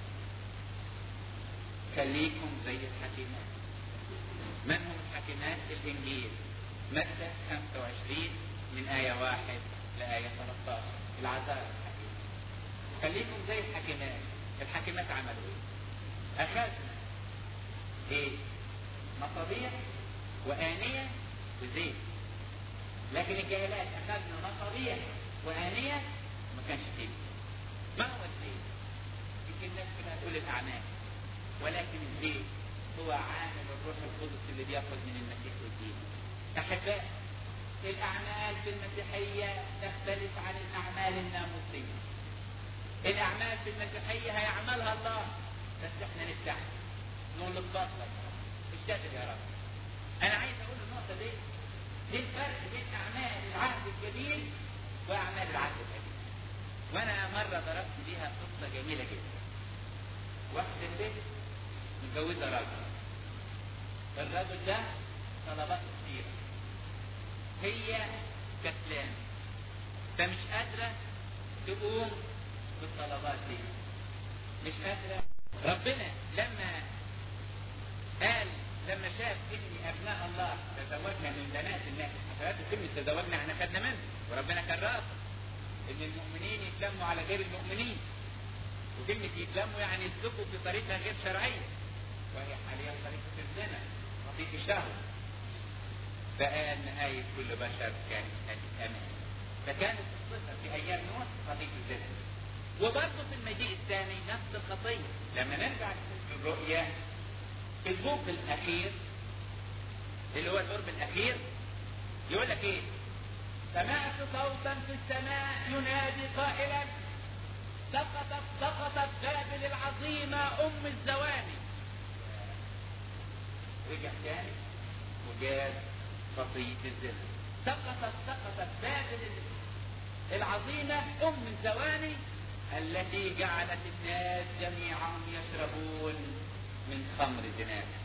S2: خليكم زي الحكيمات من هم الحكيمات الانجيل متى 25 من آية واحد لآية 13 العذاب الحكيم خليكم زي الحكيمات الحكيمات عملوا ايه؟ أخذنا ايه؟ مصابيح وآنية وزيت لكن الجاهلات أخذنا مصابيح وآنية ما كانش فيه ما هو الزيت؟ يمكن الناس كلها تقول الأعمال ولكن الزيت هو عامل الروح القدس اللي بياخذ من المسيح والدين. أحباء الأعمال في المسيحية تختلف عن الأعمال الناموسية. الأعمال في المسيحية هيعملها الله بس احنا نفتح نقول له اتفضل مش قادر يا رب. أنا عايز أقول النقطة دي ايه الفرق بين أعمال العهد الجديد وأعمال العهد القديم؟ وانا مرة ضربت بيها قصة جميلة جدا واحدة ست متجوزة راجل الراجل ده طلبات كتيرة هي كسلانة فمش قادرة تقوم بالطلبات دي مش قادرة ربنا لما قال لما شاف ان ابناء الله تزوجنا من بنات الناس حضرتك كلمة تزوجنا احنا خدنا منه وربنا كان رافض ان المؤمنين يتلموا على غير المؤمنين وكلمة يتلموا يعني يسلكوا في طريقة غير شرعية وهي حاليا طريقة الزنا خطية الشهوة فقال نهاية كل بشر كانت هذه أمان فكانت الصفة في أيام نوح خطية الزنا وبرضه في المجيء الثاني نفس الخطية لما نرجع للرؤيا في البوق الأخير اللي هو القرب الأخير يقول لك إيه؟ سمعت صوتا في السماء ينادي قائلا سقطت سقطت بابل العظيمة أم الزواني رجع تاني وجاب خطية الزنا سقطت سقطت بابل العظيمة أم الزواني التي جعلت الناس جميعا يشربون من خمر زناها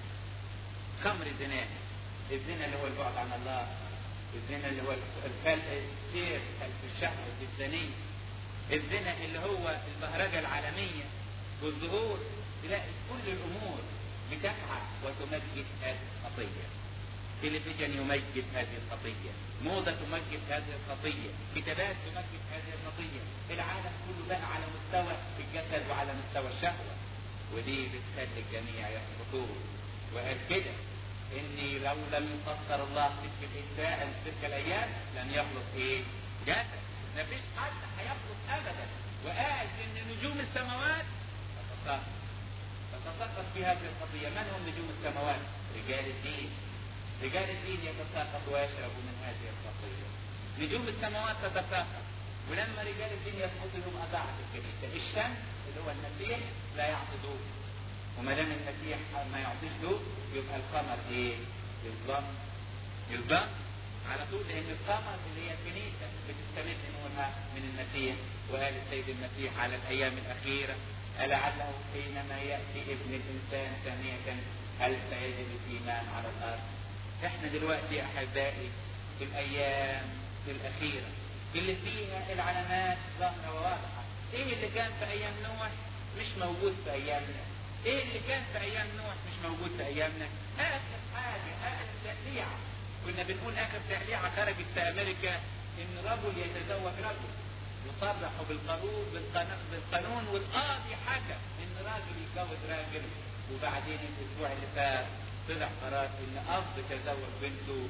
S2: خمر زناها الزنا اللي هو البعد عن الله الزنا اللي هو الخلق السير خلف الشهوة الزنية الزنا اللي هو البهرجة العالمية والظهور تلاقي كل الأمور بتسعى وتمجد هذه الخطية تلفزيون يمجد هذه الخطية موضة تمجد هذه الخطية كتابات تمجد هذه الخطية العالم كله بقى على مستوى الجسد وعلى مستوى الشهوة ودي بتخلي الجميع يسقطون وقال كده اني لو لم يقصر الله تلك الانسان تلك الايام لن يخلق ايه؟ جسد مفيش حد هيخلق ابدا وقال ان نجوم السماوات تتساقط تتساقط في هذه الخطيه من هم نجوم السماوات؟ رجال الدين رجال الدين يتساقط ويشربوا من هذه الخطيه نجوم السماوات تتساقط ولما رجال الدين يسقطوا يوم اضاعت الكنيسه الشمس اللي هو المسيح لا يعطي ضوء وما دام المسيح ما يعطيش ضوء يبقى القمر ايه؟ يظلم يظلم على طول لان القمر اللي هي الكنيسه بتستمد نورها من المسيح وقال السيد المسيح على الايام الاخيره ألعله حينما ياتي ابن الانسان ثانيه هل سيجد الايمان على الارض؟ احنا دلوقتي احبائي في الايام الاخيره اللي فيها العلامات ظاهره وواضحه ايه اللي كان في ايام نوح مش موجود في ايامنا ايه اللي كان في ايام نوح مش موجود في ايامنا اخر حاجه اخر تقليعه كنا بنقول اخر تقليعه خرجت في امريكا ان رجل يتزوج رجل يصرحوا بالقانون بالقانون والقاضي حكم ان راجل يتجوز راجل وبعدين الاسبوع اللي فات طلع قرار ان اب تزوج بنته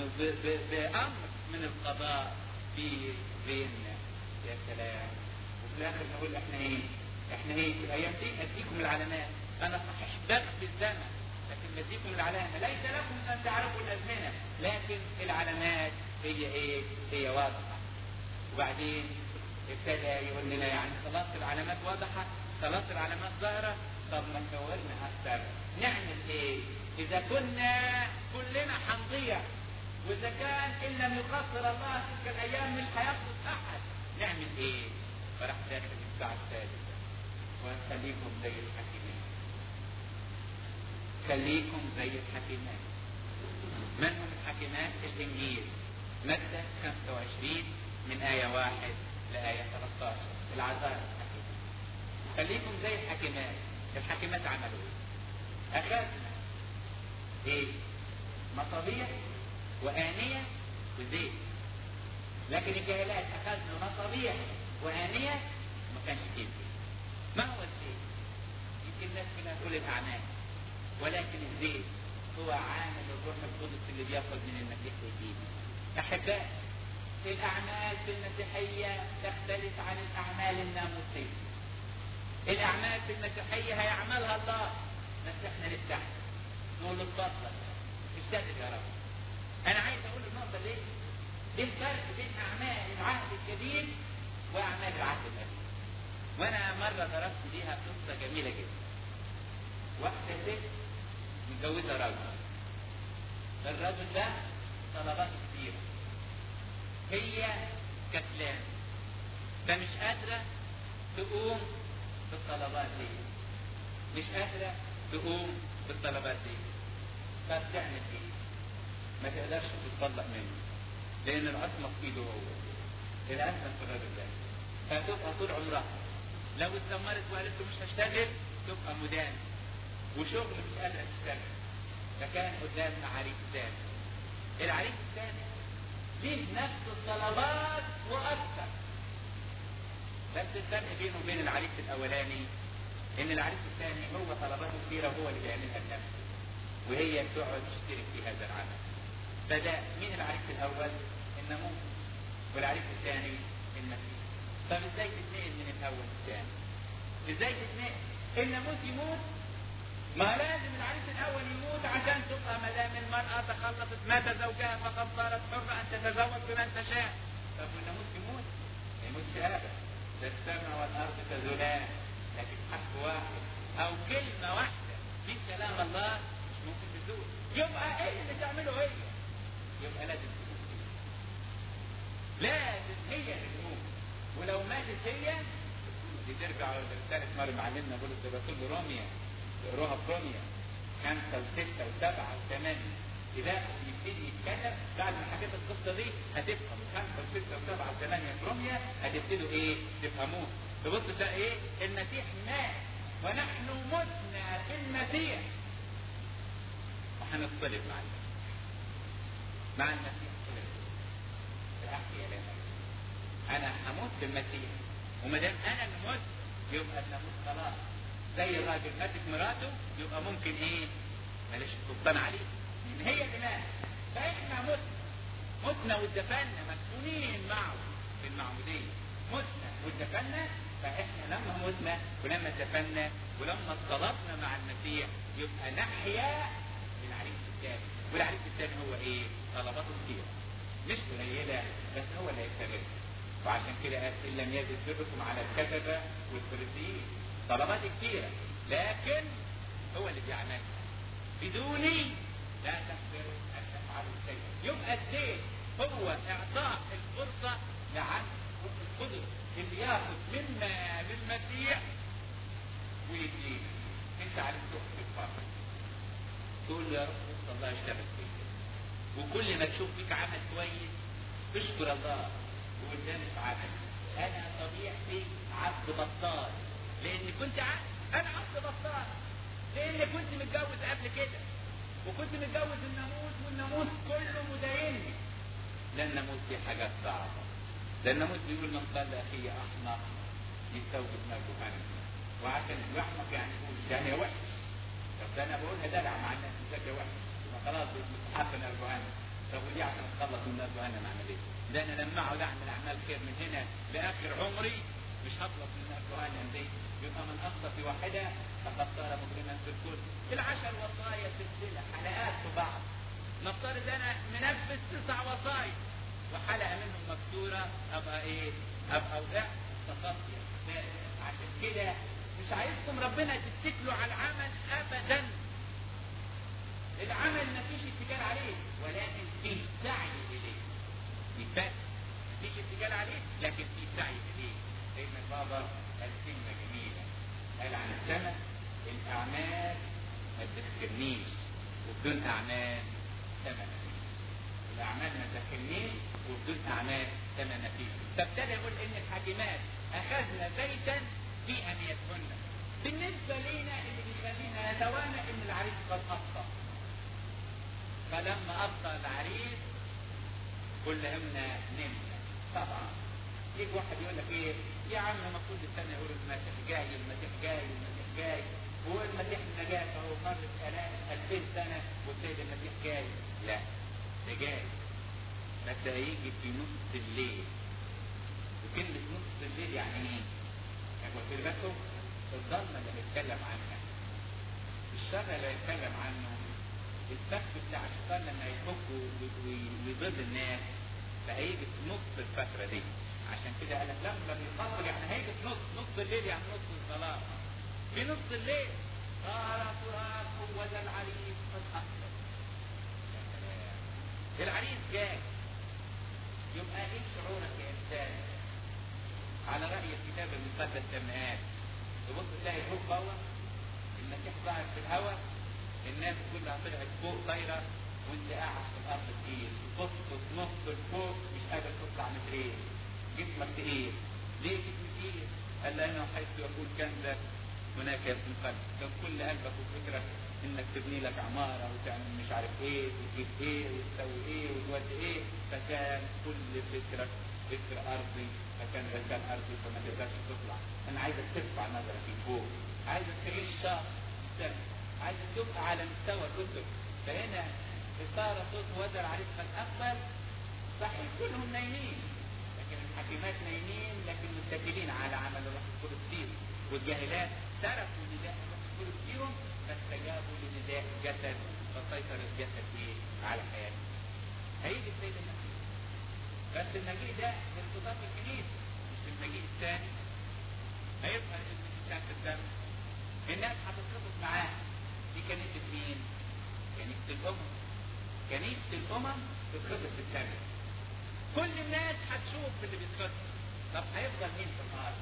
S2: بامر من القضاء في بيننا يا سلام وفي الاخر نقول احنا ايه؟ احنا ايه في الايام دي اديكم العلامات انا صحيح بخفي الزمن لكن بديكم العلامه ليس لكم ان تعرفوا الازمنه لكن العلامات هي ايه؟ هي واضحه وبعدين ابتدى يقول لنا يعني خلاص العلامات واضحه خلاص العلامات ظاهره طب ما نشاورنا اكثر نعمل ايه؟ اذا كنا كلنا حنضيع واذا كان ان لم يقصر الله تلك الايام مش هيخلص احد نعمل ايه؟ فراح داخل الساعه الثالثه وخليكم زي الحكيمين خليكم زي الحكيمات من هم الحكيمات الانجيل متى 25 من آية واحد لآية 13 العذاب الحكيمات خليكم زي الحكيمات الحكيمات عملوا ايه؟ أخذنا ايه؟ مصابيح وآنية وزيت لكن الجاهلات أخذنا مصابيح وآنية ما كانش كده ما هو الزيت؟ يمكن الناس كلها تقول الأعمال ولكن الزيت هو عامل الروح القدس اللي بياخذ من المسيح ويجيبه. أحبائي الأعمال في المسيحية تختلف عن الأعمال الناموسية. الأعمال في المسيحية هيعملها الله بس احنا نفتح نقول له اتفضل اشتغل يا رب. أنا عايز أقول النقطة ليه؟ ايه الفرق بين أعمال العهد الجديد وأعمال العهد القديم؟ وانا مرة ضربت بيها قصة جميلة جدا. واحدة ست متجوزة راجل. الراجل ده طلبات كتيرة. هي كسلان. فمش قادرة تقوم بالطلبات دي. مش قادرة تقوم بالطلبات دي. فبتعمل ايه؟ ما تقدرش تتطلق منه. لأن العصمة في إيده هو. العصمة في الراجل ده. فتبقى طول عمرها لو اتذمرت وقالت له مش هشتغل تبقى مدان وشغل مش قادره تشتغل فكان قدامنا عريس ثاني العريس الثاني ليه نفس الطلبات واكثر بس الفرق بينه وبين العريس الاولاني ان العريس الثاني هو طلباته كثيره وهو اللي بيعملها بنفسه وهي بتقعد تشترك في هذا العمل فده مين العريس الاول الناموس والعريس الثاني المسيح طب ازاي تتنقل من الاول للثاني ازاي تتنقل الناموس يموت ما لازم العريس الاول يموت عشان تبقى ما دام المراه تخلصت مات زوجها فقد صارت حره ان تتزوج بمن تشاء طب والناموس يموت ما يموتش ابدا ده السماء والارض تزولان لكن حرف واحد او كلمه واحده في كلام الله مش ممكن تزول يبقى ايه اللي تعمله هي يبقى لازم تموت لازم هي اللي تموت ولو ماتت هي دي ترجع لرسالة مريم معلمنا بولس الرسول روميا يقروها في روميا خمسة وستة وسبعة وثمانية ابتداء يبتدي يتكلم بعد ما حكيت القصة دي هتفهم خمسة وستة وسبعة وثمانية في روميا هتبتدوا ايه تفهموه تبص تلاقي ايه المسيح مات ونحن متنا في المسيح وهنصطلب مع المسيح مع المسيح صلب الأحياء لنا انا هموت في المسيح وما دام انا اللي مت يبقى الناموس خلاص زي الراجل ماتت مراته يبقى ممكن ايه ماليش سلطان عليه ان هي اللي ماتت فاحنا متنا متنا واتدفنا مدفونين معه في المعموديه متنا واتدفنا فاحنا لما متنا ولما اتدفنا ولما اتصلبنا مع المسيح يبقى نحيا بالعريس الثاني والعريس الثاني هو ايه؟ طلباته كتير مش قليله بس هو اللي هيستغل وعشان كده قال ان لم يزد بركم على الكتبه والفريسيين طلبات كثيره لكن هو اللي بيعملها بدوني لا تقدر ان تفعلوا شيء يبقى الدين هو اعطاء الفرصه لعن القدر اللي ياخذ مما للمسيح ويدينا انت عارف تروح في الفرق تقول له يا رب الله يشتغل فيك وكل ما تشوف فيك عمل كويس اشكر الله وقدامي في عمل انا طبيعتي عبد بطال لاني كنت عبد انا عبد بطال لاني كنت متجوز قبل كده وكنت متجوز الناموس والناموس كله مداينني لا الناموس دي حاجات صعبه ده الناموس بيقول من قال اخي احمق يستوجب ما جهنم وعشان يحمق يعني يقول يعني وحش طب ده انا بقولها دلع مع الناس ازاي وحش يبقى خلاص مستحب نار جهنم طب ودي عشان اتخلص من نار جهنم اعمل ايه؟ ده انا لما اقعد اعمل اعمال خير من هنا لاخر عمري مش هخلص من نار جهنم دي يبقى من اخطا في واحده فقد صار مجرما في الكل العشر وصايا سلسله حلقات في بعض نفترض انا منفذ تسع وصايا وحلقه منهم مكسوره ابقى ايه؟ ابقى وقعت تصفي عشان كده مش عايزكم ربنا تتكلوا على العمل ابدا العمل ما فيش اتكال عليه ولكن في سعي اليه في فرق ما فيش اتكال عليه لكن في سعي اليه سيدنا البابا قال كلمه جميله قال عن السماء الاعمال ما تدخلنيش وبدون اعمال سما مفيش الاعمال ما تدخلنيش وبدون اعمال سما مفيش فابتدى يقول ان الحاكمات اخذنا زيتا في انيتهن بالنسبه لينا اللي بيخلينا نتوانى ان العريس قد اخطا فلما أبطأ العريس كلهن نمنا طبعا يجي واحد يقول لك ايه يا عم ما كل سنه يقول المسيح جاي المسيح جاي المسيح جاي والمسيح النجاة اهو مرت الاف 2000 سنه والسيد المسيح جاي لا ده جاي بس هيجي في نص الليل وكلمة نص الليل يعني ايه؟ يعني قلت لكم الظلمة اللي بيتكلم عنها الشر اللي بيتكلم عنه الفك بتاع الشيطان لما يفك ويضل الناس فهيجي في نص الفترة دي عشان كده قال لك لما بيخطر يعني هيجي في نص نص الليل يعني نص الظلام في نص الليل صار فراق وذا العريس قد أخذ العريس جاي يبقى ايه شعورك يا انسان على رأي الكتاب المقدس لما قال تبص تلاقي فوق فوق المسيح ظهر في الهواء الناس كلها طلعت فوق طايرة وانت قاعد في الارض تقيل تبص تنط لفوق مش قادر تطلع مترين جسمك تقيل ليه جسمك تقيل؟ قال لانه حيث يكون كنزك هناك يكون قلب كان كل قلبك وفكرك انك تبني لك عمارة وتعمل مش عارف ايه وتجيب ايه وتسوي ايه وتودي ايه فكان كل فكرك فكر ارضي فكان رجال ارضي فما تقدرش تطلع انا عايزك ترفع نظرك لفوق عايزك اخلاق مستمر عايز تبقى على مستوى الكتب فهنا صار صوت وزر عليه قد اقبل صحيح كلهم نايمين لكن الحكيمات نايمين لكن متكلين على عمل الروح القدس فيهم والجاهلات تركوا نداء الروح القدس فيهم فاستجابوا لنداء الجسد فسيطر الجسد ايه على حياتهم هيجي السيد المسيح بس المجيء ده بانتظار الكنيسه مش في المجيء الثاني هيبقى الانسان في الدم الناس هتتربط معاه دي كنيسه مين؟ كنيسه الامم كنيسه الامم تتربط في السماء كل الناس هتشوف اللي بيتخطط طب هيفضل مين في الارض؟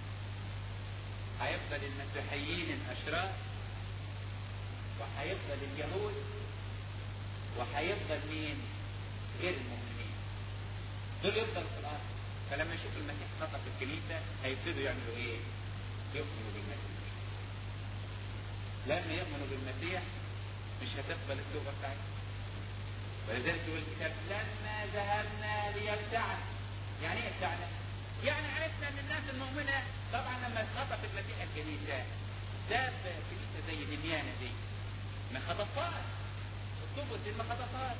S2: هيفضل المسيحيين الاشرار وهيفضل اليهود وهيفضل مين؟ غير المؤمنين دول يفضلوا في الارض فلما يشوفوا المسيح خطأ في الكنيسة هيبتدوا يعملوا ايه؟ يؤمنوا بالمسيح لما يؤمنوا بالمسيح مش هتقبل التوبة بتاعتهم ولذلك يقول الكتاب لما ذهبنا ليبتعد يعني ايه يبتعد؟ يعني عرفنا ان الناس المؤمنة طبعا لما خطف المسيح الكنيسة ده في كنيسة زي دنيانا دي ما خطفهاش الطبوة دي ما خطفهاش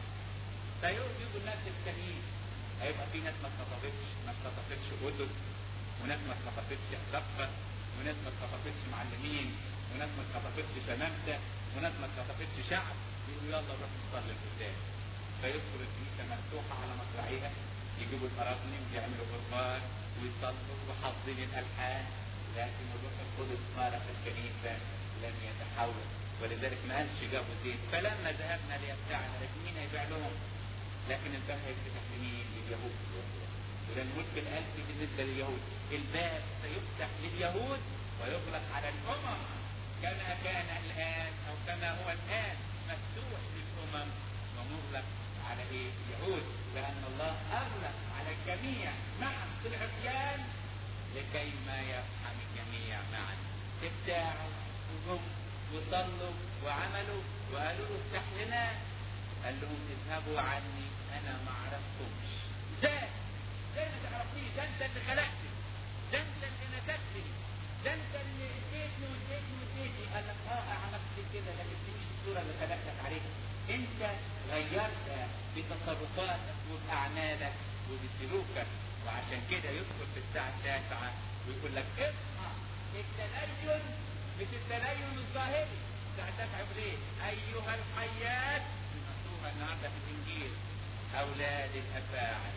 S2: فيجوا الناس التانيين هيبقى في ناس ما اتخطفتش ما اتخطفتش قدس وناس ما اتخطفتش حدقة وناس ما اتخطفتش معلمين وناس ما اتخطفتش شمامسة وناس ما اتخطفتش شعب يقولوا يلا نروح نصلي القدام فيدخل الكنيسة مفتوحة على مصراعيها يجيبوا الأراضي ويعملوا قربان ويصلوا وحافظين الألحان لكن الروح القدس مارس الكنيسة لم يتحول ولذلك ما قالش جابوا زيت فلما ذهبنا ليبتعنا لكن مين هيبيع لهم؟ لكن الباب هيفتح لمين؟ لليهود ولان ملك الآن بالنسبة لليهود الباب سيفتح لليهود ويغلق على الأمم كما كان الآن أو كما هو الآن مفتوح للأمم ومغلق على ايه؟ اليهود لأن الله أغلق على الجميع معا في العصيان لكي ما يفهم الجميع معا ابتاعوا وجم وصلوا وعملوا وقالوا له افتح لنا قال لهم اذهبوا عني انا ما اعرفكمش ازاي ازاي ما تعرفنيش ده انت اللي خلقتني ده انت اللي نتجتني ده انت اللي اديتني واديتني واديتني قال لك اه عملت كده لكن دي مش الصوره اللي خلقتك عليها انت غيرت بتصرفاتك وباعمالك وبسلوكك وعشان كده يدخل في الساعه التاسعه ويقول لك اصحى التدين مش التدين الظاهري الساعه التاسعه يقول ايه ايها الحيات مكتوبه النهارده في الانجيل اولاد الافاعي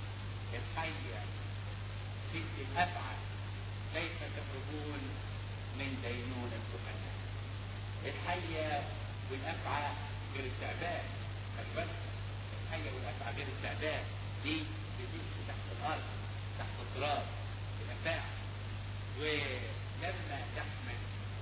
S2: الحيه ست الافعى كيف تخرجون من دينونة جهنم الحية والأفعى غير التعبان مش بس الحية والأفعى غير التعبان دي بتمشي تحت الأرض تحت التراب الأفاعي ولما تحمل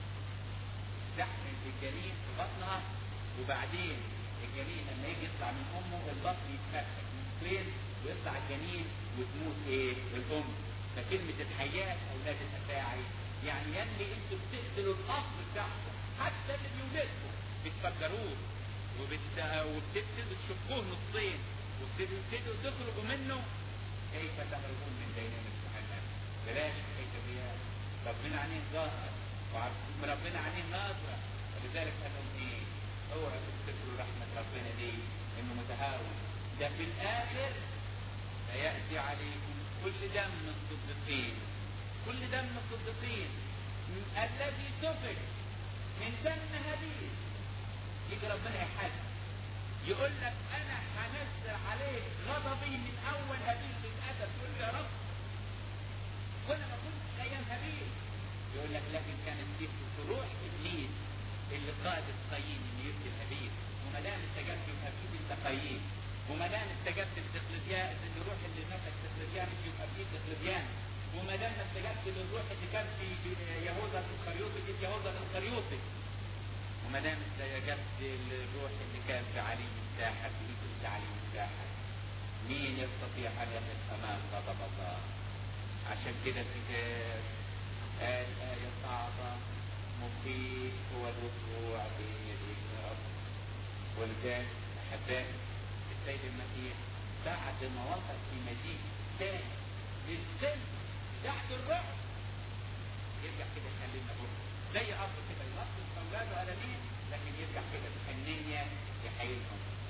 S2: تحمل الجنين في بطنها وبعدين الجنين لما يجي يطلع من امه البطن يتفتح نصفين ويطلع الجنين وتموت ايه الام فكلمة الحياة اولاد الافاعي يعني يلي انتوا بتقتلوا الاصل بتاعكم حتى اللي بيولدكم بتفجروه وبت... وبتبتدوا تشقوه نصين وبتبتدوا تخرجوا منه كيف تخرجون من دينامة جهنم بلاش الحكايات ربنا عليه ظاهر وربنا عليه ناظرة ولذلك قال لهم ايه اوعوا تفتكروا رحمة ربنا دي انه متهاون ده في الاخر سيأتي عليكم كل دم الصديقين كل دم الصديقين الذي سفك من دم هابيل يجي ربنا يحاسب يقول لك انا هنزل عليك غضبي من اول هابيل للاسف تقول يا رب كنا ما كنتش ايام هابيل يقول لك لكن كانت دي في روح ابليس اللي قادت قايين ان يقتل هابيل وما دام استجبت لهابيل انت قايين وما دام استجبت لدقلديان الروح اللي مسك دقلديان يبقى فيه دقلديان وما دام استجبت للروح اللي كان في يهوذا الاسخريوطي جيت يهوذا الاسخريوطي وما دام استجبت للروح اللي كان في علي الساحر في ايد علي الساحر مين يستطيع ان يقف امام غضب الله عشان كده الكتاب قال آية صعبة مفيد هو الرجوع بين يديك يا رب ولذلك أحبائي السيد المسيح بعد ما وصل في مجيء تاني للسن تحت الرعب يرجع كده يكلمنا بكره زي اب كده يوصل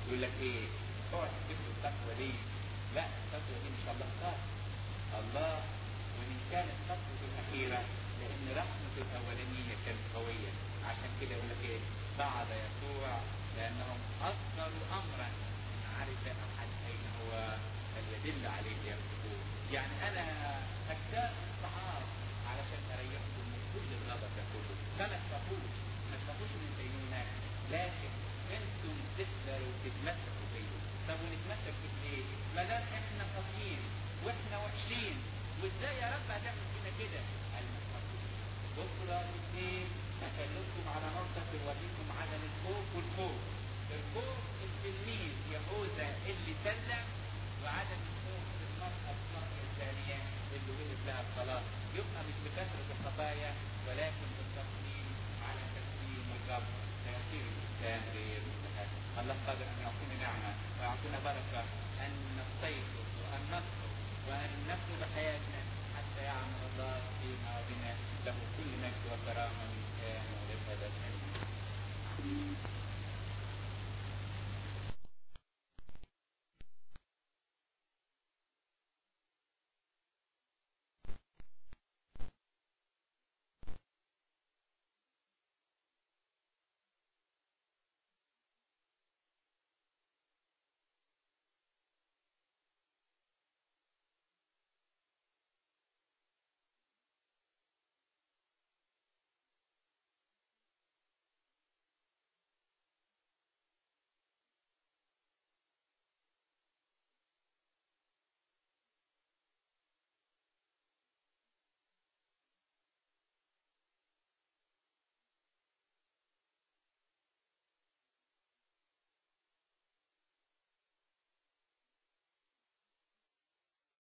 S2: يقول لك ايه اوعى تفتكروا التقوى دي لا التقوى دي ان شاء الله خاص الله وان كانت خطوته الاخيره لان رحمته الاولانيه كانت قويه عشان كده يقول لك ايه بعد يسوع لانهم اصدروا امرا ان عرف احد اين هو فليدل عليه ليمسكوه يعني انا هكتاب الصحاب علشان اريحكم من كل الغضب ده كله فما تخافوش ما تخافوش من دينونة لكن انتم تقدروا تتمسكوا بيه طب ونتمسك بايه؟ ما دام احنا خاطئين واحنا وحشين وازاي يا رب هتعمل فينا كده؟ قال ما تخافوش بكره الاثنين هكلمكم على نقطه توريكم عدم الخوف والخوف الخوف التلميذ يهوذا اللي سلم وعدم الخوف المرأة المرأة الثانية اللي ولد لها الصلاة يبقى مش بكثرة الخطايا ولكن بالتصميم على تسليم الرب تأثير الإنسان غير مستحق الله قادر أن يعطينا نعمة ويعطينا بركة أن نستيقظ وأن نصبر وأن نطلب حياتنا حتى يعمل الله فينا وبنا له كل مجد وكرم